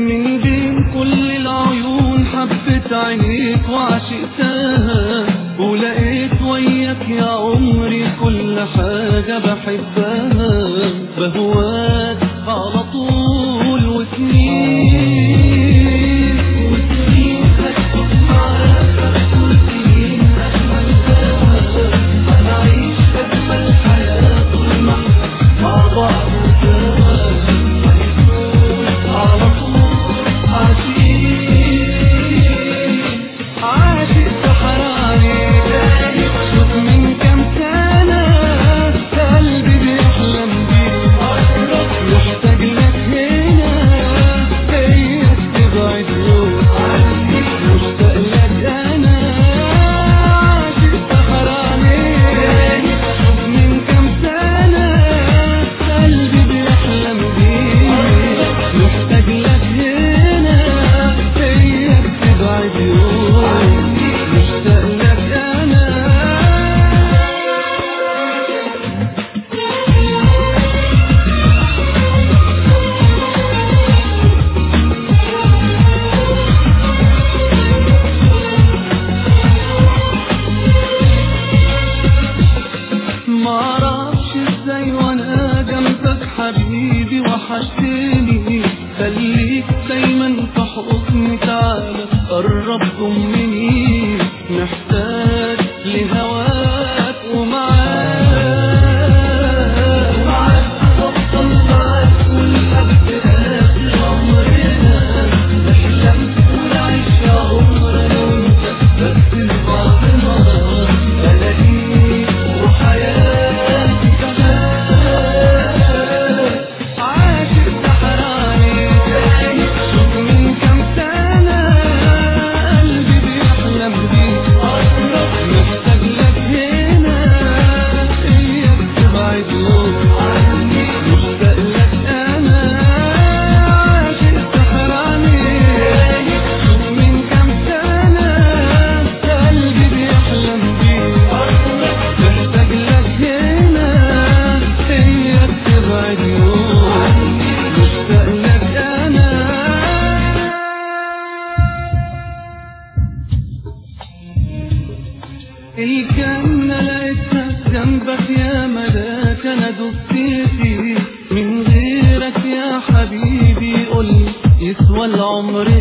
من بين كل العيون حبت عينيك وعشقتها ولقيت وياك يا عمري كل حاجة بحبها بهواك على طول وسنين وسنين هتكون معاك وسنين أجمل سوا هنعيش أجمل حياة طول ما مع بعض سوا على طول عاشقين عاشق سحراني تاني شوف من كام سنة قلبي بيحلم بيك محتاج لك هنا زيك تبعد يوم عني مشتاق لك أنا عاشق سحراني تاني شوف من كام سنة قلبي بيحلم بيك محتاج لك هنا زيك تبعد يوم مشتاق لك أنا معرفش ازاي وانا جنبك حبيبي وحشتني خليك دايما في حضني تعالى قرب ضمني محتاج لهواك ومعاك معاك افضل معاك ولحد اخر عمرنا نحلم ونعيش يا عمرنا وانت بس لبعضنا انا ليك وحياتي كمان عاشق سحراني تاني شوف من كام سنة قلبي بيحلم بيك محتاج لك هنا إياك تبعد يوم عني مشتاق لك أنا عاشق سحراني تاني شوف من كام سنة قلبي بيحلم بيك محتاج لك هنا إياك تبعد يوم مشتاق لك أنا الجنة لقيتها جنبك يا ملاك أنا دبت فيه من غيرك يا حبيبي قولي يسوى العمر